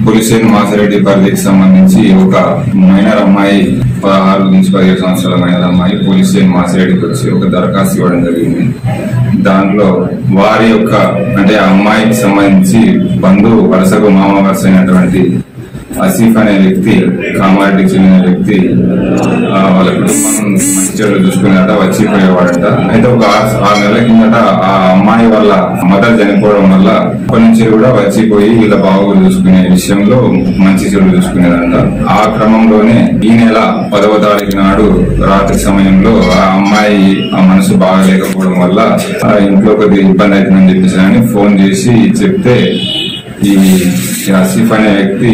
పులిసేన్ మాసిరెడ్డి పరిధికి సంబంధించి ఒక మైనర్ అమ్మాయి పదహారు నుంచి పదిహేడు సంవత్సరాల మైనర్ అమ్మాయి పులిసేన్ మాసిరెడ్డికి వచ్చి ఒక దరఖాస్తు ఇవ్వడం జరిగింది దాంట్లో వారి యొక్క అంటే ఆ అమ్మాయికి సంబంధించి బంధువు వరుసకు మామ వరుస అయినటువంటి ఆసిఫ్ అనే వ్యక్తి కామారెడ్డికి చెందిన వ్యక్తి ఆ, వాళ్ళ కుటుంబం మంచి చెడు చూసుకునేట వచ్చిపోయేవాడట అయితే ఒక ఆరు ఆరు నెలల కిందట ఆ అమ్మాయి వాళ్ళ మదర్ చనిపోవడం వల్ల అప్పటి నుంచి కూడా వచ్చిపోయి వీళ్ళ బాగోగులు చూసుకునే విషయంలో మంచి చెడు చూసుకునేదంట ఆ క్రమంలోనే ఈ నెల పదవ తారీఖు నాడు రాత్రి సమయంలో ఆ అమ్మాయి ఆ మనసు బాగలేకపోవడం వల్ల ఆ ఇంట్లో కొద్దిగా ఇబ్బంది అవుతుందని చెప్పేసి అని ఫోన్ చేసి చెప్తే ఈ ఆసిఫ్ అనే వ్యక్తి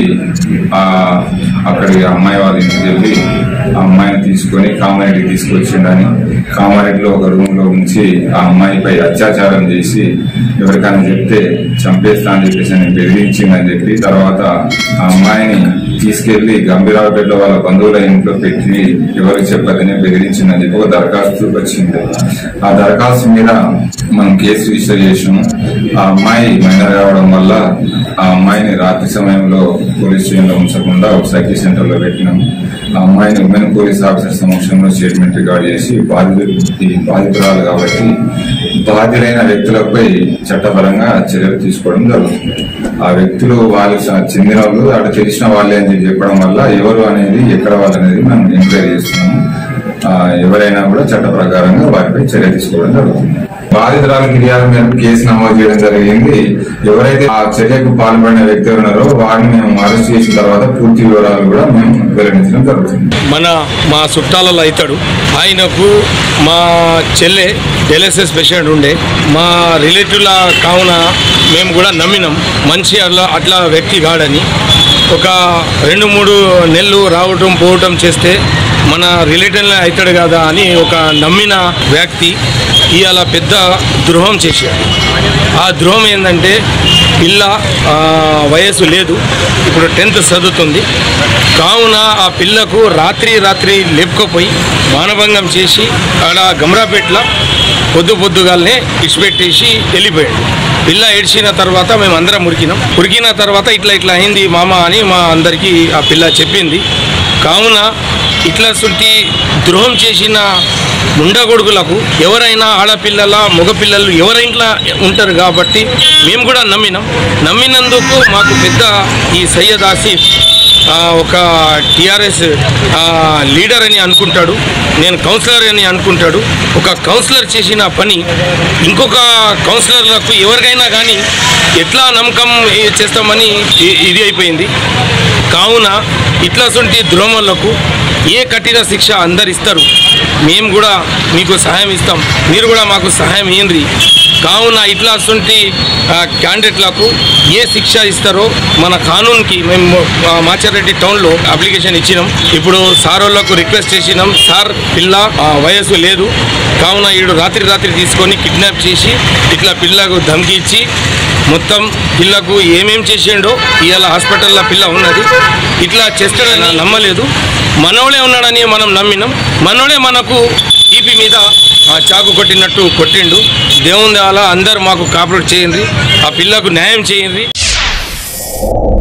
ఆ అక్కడికి ఆ అమ్మాయి వాళ్ళ ఇంటికి వెళ్ళి ఆ అమ్మాయిని తీసుకొని కామారెడ్డికి తీసుకొచ్చిండని కామారెడ్డిలో ఒక రూమ్ లో ఉంచి ఆ అమ్మాయిపై అత్యాచారం చేసి ఎవరికైనా చెప్తే చంపేస్తా అని చెప్పేసి అని బెదిరించిందని చెప్పి తర్వాత ఆ అమ్మాయిని తీసుకెళ్లి గంభీరావుపేటలో వాళ్ళ బంధువుల ఇంట్లో పెట్టి ఎవరికి చెప్పదని బెదిరించిందని చెప్పి ఒక దరఖాస్తు వచ్చింది ఆ దరఖాస్తు మీద మనం కేసు రిజిస్టర్ చేసాము ఆ అమ్మాయి మైనర్ కావడం వల్ల ఆ అమ్మాయిని రాత్రి సమయంలో పోలీస్ స్టేషన్ లో ఉంచకుండా ఒక సైకిల్ సెంటర్ లో పెట్టినాము ఆ అమ్మాయిని ఉమెన్ పోలీస్ ఆఫీసర్ సమక్షంలో స్టేట్మెంట్ రికార్డ్ చేసి బాధితులు ఈ బాధితురాలు కాబట్టి బాధ్యులైన వ్యక్తులపై చట్టపరంగా చర్యలు తీసుకోవడం జరుగుతుంది ఆ వ్యక్తులు వాళ్ళకి స- చెందిన వాళ్ళు అక్కడ తెలిసిన వాళ్ళే అని చెప్పి చెప్పడం వల్ల ఎవరు అనేది ఎక్కడ వాళ్ళు అనేది మనం ఎంక్వైరీ చేస్తున్నాము ఆ, ఎవరైనా కూడా చట్ట ప్రకారంగా వారిపై చర్య తీసుకోవడం జరుగుతుంది బాధితురాల ఫిర్యాదు మేరకు కేసు నమోదు చేయడం జరిగింది ఎవరైతే ఆ చర్యకు పాల్పడిన వ్యక్తి ఉన్నారో వారిని మేము అరెస్ట్ చేసిన తర్వాత పూర్తి వివరాలు కూడా మేము వెల్లడించడం జరుగుతుంది మన మా చుట్టాలలో అవుతాడు ఆయనకు మా చెల్లె ఎల్ఎస్ఎస్ పేషెంట్ ఉండే మా రిలేటివ్ల కావున మేము కూడా నమ్మినాం మంచి అట్లా అట్లా వ్యక్తి కాడని ఒక రెండు మూడు నెలలు రావటం పోవటం చేస్తే మన రిలేటివ్లే అవుతాడు కదా అని ఒక నమ్మిన వ్యక్తి ఇవాళ పెద్ద ద్రోహం చేశాడు ఆ ద్రోహం ఏంటంటే పిల్ల ఆ, వయసు లేదు ఇప్పుడు టెన్త్ చదువుతుంది కావున ఆ పిల్లకు రాత్రి రాత్రి లేపుకపోయి మానభంగం చేసి ఆడ గమరాపేటలో పొద్దు పొద్దుగాలనే ఇచ్చిపెట్టేసి వెళ్ళిపోయాడు పిల్ల ఏడ్చిన తర్వాత మేము అందరం ఉరికినాం ఉరికిన తర్వాత ఇట్లా ఇట్లా అయింది మామ అని మా అందరికీ ఆ పిల్ల చెప్పింది కావున ఇట్లా సుంటి ద్రోహం చేసిన ముండగొడుగులకు ఎవరైనా ఆడపిల్లల మగపిల్లలు ఎవరైనా ఉంటారు కాబట్టి మేము కూడా నమ్మినాం నమ్మినందుకు మాకు పెద్ద ఈ సయ్యద్ ఆసిఫ్ ఆ, ఒక టిఆర్ఎస్ లీడర్ అని అనుకుంటాడు నేను కౌన్సిలర్ అని అనుకుంటాడు ఒక కౌన్సిలర్ చేసిన పని ఇంకొక కౌన్సిలర్లకు ఎవరికైనా కానీ ఎట్లా నమ్మకం ఏ- చేస్తామని ఇ- ఇది అయిపోయింది కావున ఇట్లా సొంటి ద్రోమలకు ఏ కఠిన శిక్ష అందరు ఇస్తారు మేము కూడా మీకు సహాయం ఇస్తాం మీరు కూడా మాకు సహాయం ఇయ్యండి కావున ఇట్లా సొంటి క్యాండిడేట్లకు ఏ శిక్ష ఇస్తారో మన కానూన్కి మేము ఆ, మాచారెడ్డి టౌన్లో అప్లికేషన్ ఇచ్చినాం ఇప్పుడు సార్ వాళ్ళకు రిక్వెస్ట్ చేసినాం సార్ పిల్ల ఆ, వయసు లేదు కావున ఈడు రాత్రి రాత్రి తీసుకొని కిడ్నాప్ చేసి ఇట్లా పిల్లకు ధమ్కి ఇచ్చి మొత్తం పిల్లకు ఏమేం చేసిండో ఇవాళ హాస్పిటల్లో పిల్ల ఉన్నది ఇట్లా చేస్తాడని నమ్మలేదు మనోడే ఉన్నాడని మనం నమ్మినాం మనోడే మనకు ఈపీ మీద ఆ చాకు కొట్టినట్టు కొట్టిండు దేవుని అలా అందరు మాకు కాపరేట్ చేయండి ఆ పిల్లకు న్యాయం చేయండి